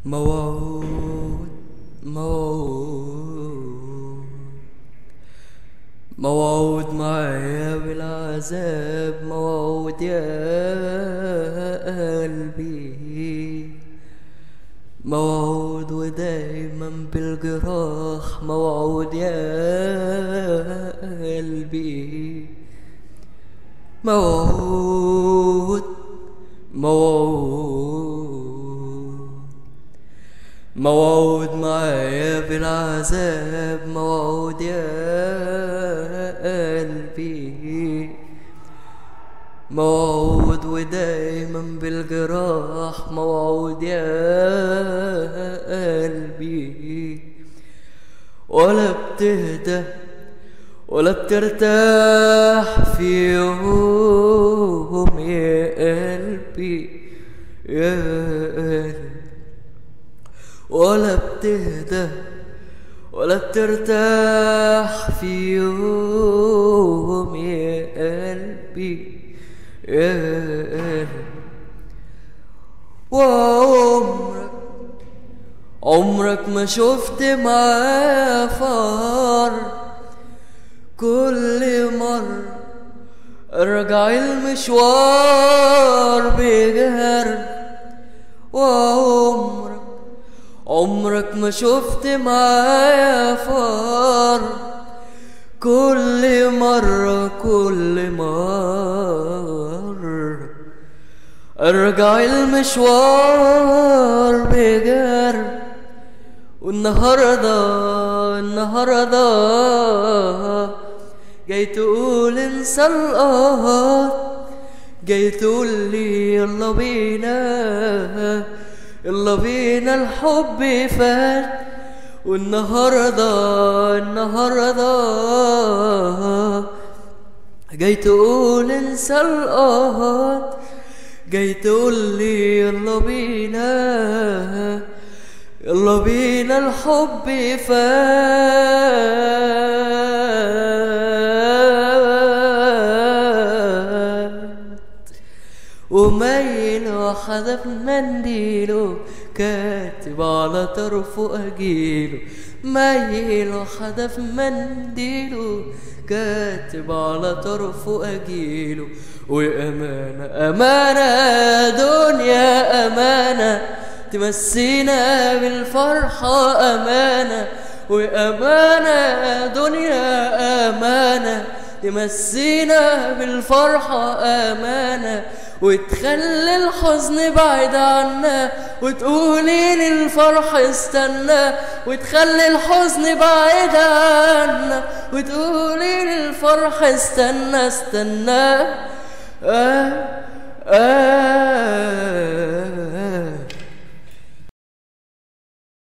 موعود موعود موعود معايا بالعذاب موعود يا قلبي موعود ودايما بالجراح موعود يا قلبي موعود موعود موعود معايا بالعذاب موعود يا قلبي موعود ودايما بالجراح موعود يا قلبي ولا بتهدى ولا بترتاح في يوم يا قلبي يا قلبي ولا بتهدى ولا بترتاح في يوم يا قلبي يا قلبي وعمرك عمرك ما شفت معاه فار كل مرة ارجع المشوار بجهر وعمرك عمرك ما شفت معايا فار كل مرة كل مرة ارجع المشوار بجر والنهاردة النهاردة جاي تقول انسى القهر جاي تقول لي يلا بينا يلا بينا الحب فات والنهاردة النهاردة جاي تقول انسى القهر جاي تقول لي يلا بينا يلا بينا الحب فات وميل وحذف منديله كاتب على طرفه أجيله ميل وحذف منديله كاتب على طرفه أجيله وأمانة أمانة دنيا أمانة تمسينا بالفرحة أمانة وأمانة دنيا أمانة تمسينا بالفرحة أمانة وتخلي الحزن بعيد عنا وتقولي للفرح استنى وتخلي الحزن بعيد عنا وتقولي للفرح استنى استنى آه آه